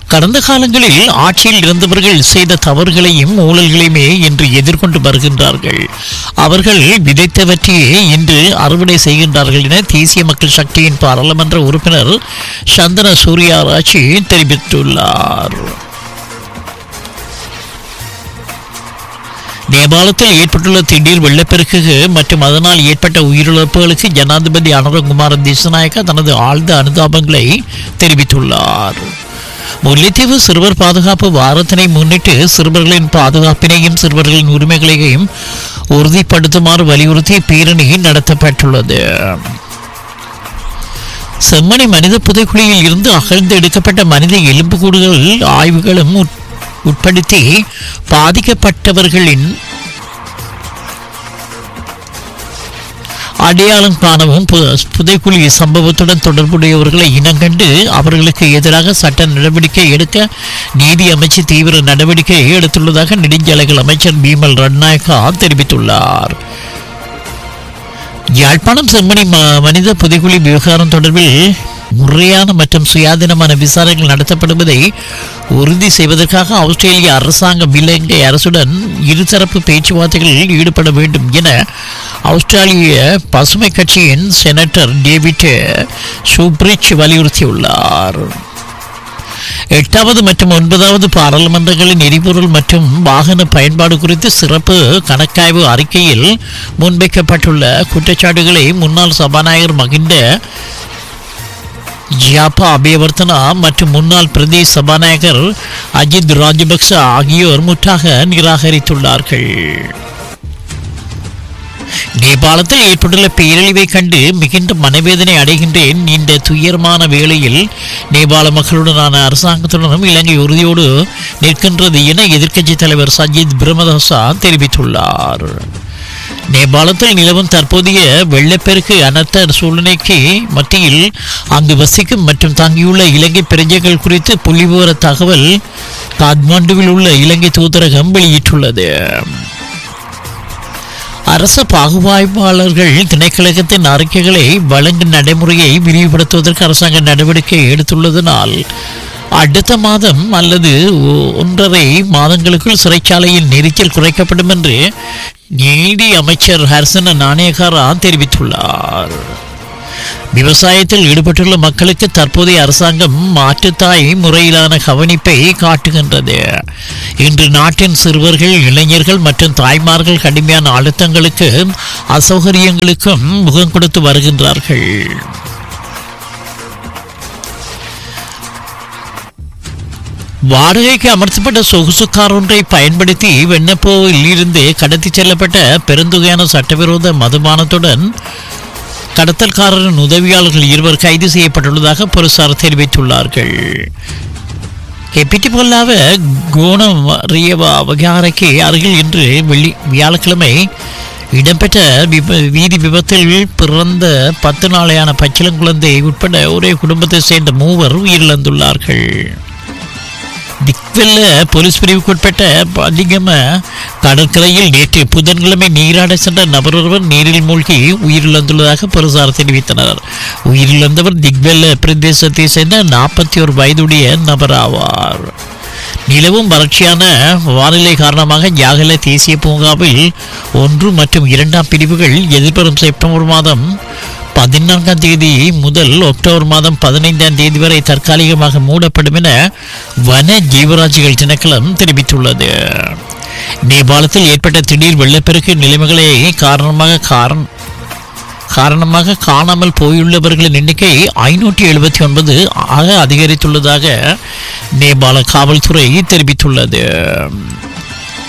கடந்த காலங்களில் ஆட்சியில் இருந்தவர்கள் செய்த தவறுகளையும் ஊழல்களையுமே இன்று எதிர்கொண்டு வருகின்றார்கள் அவர்கள் விதைத்தவற்றையே இன்று அறுவடை செய்கின்றார்கள் என தேசிய மக்கள் சக்தியின் பாராளுமன்ற உறுப்பினர் சந்தன சூர்யாராச்சி தெரிவித்துள்ளார் நேபாளத்தில் ஏற்பட்டுள்ள திடீர் வெள்ளப்பெருக்கு மற்றும் அதனால் ஏற்பட்ட உயிரிழப்புகளுக்கு ஜனாதிபதி அனுரகுமார திசநாயக்க தனது ஆழ்ந்த அனுதாபங்களை தெரிவித்துள்ளார் முல்லைத்தீவு சிறுவர் பாதுகாப்பு வாரத்தினை முன்னிட்டு சிறுவர்களின் பாதுகாப்பினையும் சிறுவர்களின் உரிமைகளையும் உறுதிப்படுத்துமாறு வலியுறுத்தி பேரணி நடத்தப்பட்டுள்ளது செம்மணி மனித புதைக்குழியில் இருந்து அகழ்ந்து எடுக்கப்பட்ட மனித எலும்புக்கூடுகள் ஆய்வுகளும் உட்- உட்படுத்தி பாதிக்கப்பட்டவர்களின் அடையாளம் காணவும் பு- புதைக்குழி சம்பவத்துடன் தொடர்புடையவர்களை இனங்கண்டு அவர்களுக்கு எதிராக சட்ட நடவடிக்கை எடுக்க நீதி அமைச்சு தீவிர நடவடிக்கை எடுத்துள்ளதாக நெடுஞ்சாலைகள் அமைச்சர் பீமல் ரட்நாயக்கா தெரிவித்துள்ளார் யாழ்ப்பாணம் செம்மணி ம- மனித புதைக்குழி விவகாரம் தொடர்பில் முறையான மற்றும் சுயாதீனமான விசாரணைகள் நடத்தப்படுவதை உறுதி செய்வதற்காக ஆஸ்திரேலிய அரசாங்கம் இலங்கை அரசுடன் இருதரப்பு பேச்சுவார்த்தைகளில் ஈடுபட வேண்டும் என ஆஸ்திரேலிய பசுமை கட்சியின் செனட்டர் டேவிட் சூப்ரிச் வலியுறுத்தியுள்ளார் எட்டாவது மற்றும் ஒன்பதாவது பாராளுமன்றங்களின் எரிபொருள் மற்றும் வாகன பயன்பாடு குறித்து சிறப்பு கணக்காய்வு அறிக்கையில் முன்வைக்கப்பட்டுள்ள குற்றச்சாட்டுகளை முன்னாள் சபாநாயகர் மகிந்த ஜியாப்பா அபயவர்த்தனா மற்றும் முன்னாள் பிரதேச சபாநாயகர் அஜித் ராஜபக்ச ஆகியோர் முற்றாக நிராகரித்துள்ளார்கள் நேபாளத்தில் ஏற்பட்டுள்ள பேரழிவை கண்டு மிகுந்த மனவேதனை அடைகின்றேன் இந்த துயரமான வேளையில் நேபாள மக்களுடனான அரசாங்கத்துடனும் இலங்கை உறுதியோடு நிற்கின்றது என எதிர்க்கட்சித் தலைவர் சஜித் பிரேமதாசா தெரிவித்துள்ளார் நேபாளத்தில் நிலவும் தற்போதைய வெள்ளப்பெருக்கு அனர்த்த சூழ்நிலைக்கு மத்தியில் அங்கு வசிக்கும் மற்றும் தங்கியுள்ள இலங்கை பிரஜைகள் குறித்து புள்ளிவிவர தகவல் காத்மாண்டுவில் உள்ள இலங்கை தூதரகம் வெளியிட்டுள்ளது அரச பாகுபாய்வாளர்கள் திணைக்களகத்தின் அறிக்கைகளை வழங்கும் நடைமுறையை விரிவுபடுத்துவதற்கு அரசாங்கம் நடவடிக்கை எடுத்துள்ளதனால் அடுத்த மாதம் அல்லது ஒ- ஒன்றரை மாதங்களுக்குள் சிறைச்சாலையில் நெரிச்சல் குறைக்கப்படும் என்று நீதி அமைச்சர் ஹர்சன நாணயக்காரா தெரிவித்துள்ளார் விவசாயத்தில் ஈடுபட்டுள்ள மக்களுக்கு தற்போதைய அரசாங்கம் மாற்றுத்தாய் முறையிலான கவனிப்பை காட்டுகின்றது இன்று நாட்டின் சிறுவர்கள் இளைஞர்கள் மற்றும் தாய்மார்கள் கடுமையான அழுத்தங்களுக்கு அசௌகரியங்களுக்கும் முகம் கொடுத்து வருகின்றார்கள் வாடகைக்கு அமர்த்தப்பட்ட சொகுசு கார் ஒன்றை பயன்படுத்தி வெண்ணப்போவில் இருந்து கடத்திச் செல்லப்பட்ட பெருந்தொகையான சட்டவிரோத மதுபானத்துடன் கடத்தல்காரரின் உதவியாளர்கள் இருவர் கைது செய்யப்பட்டுள்ளதாக போலீசார் தெரிவித்துள்ளார்கள் கெப்பிட்டிபொல்லாவ கோணம் ரியவா வகாரைக்கு அருகில் இன்று வெள்ளி வியாழக்கிழமை இடம்பெற்ற விப வீதி விபத்தில் பிறந்த பத்து நாளையான பச்சிளங்குழந்தை உட்பட ஒரே குடும்பத்தை சேர்ந்த மூவர் உயிரிழந்துள்ளார்கள் திக்வெல்ல போலீஸ் பிரிவுக்குட்பட்ட அதிகம கடற்கரையில் நேற்று புதன்கிழமை நீராட சென்ற நபர் ஒருவர் நீரில் மூழ்கி உயிரிழந்துள்ளதாக போலீசார் தெரிவித்தனர் உயிரிழந்தவர் திக்வெல்ல பிரதேசத்தை சேர்ந்த நாற்பத்தி ஒரு வயதுடைய நபர் ஆவார் நிலவும் வறட்சியான வானிலை காரணமாக ஜாகல தேசிய பூங்காவில் ஒன்று மற்றும் இரண்டாம் பிரிவுகள் எதிர்வரும் செப்டம்பர் மாதம் பதினான்காம் தேதி முதல் அக்டோபர் மாதம் பதினைந்தாம் தேதி வரை தற்காலிகமாக மூடப்படும் என வன ஜீவராசிகள் திணைக்களம் தெரிவித்துள்ளது நேபாளத்தில் ஏற்பட்ட திடீர் வெள்ளப்பெருக்கு நிலைமைகளை காரணமாக காரணம் காரணமாக காணாமல் போயுள்ளவர்களின் எண்ணிக்கை ஐநூற்றி எழுபத்தி ஒன்பது ஆக அதிகரித்துள்ளதாக நேபாள காவல்துறை தெரிவித்துள்ளது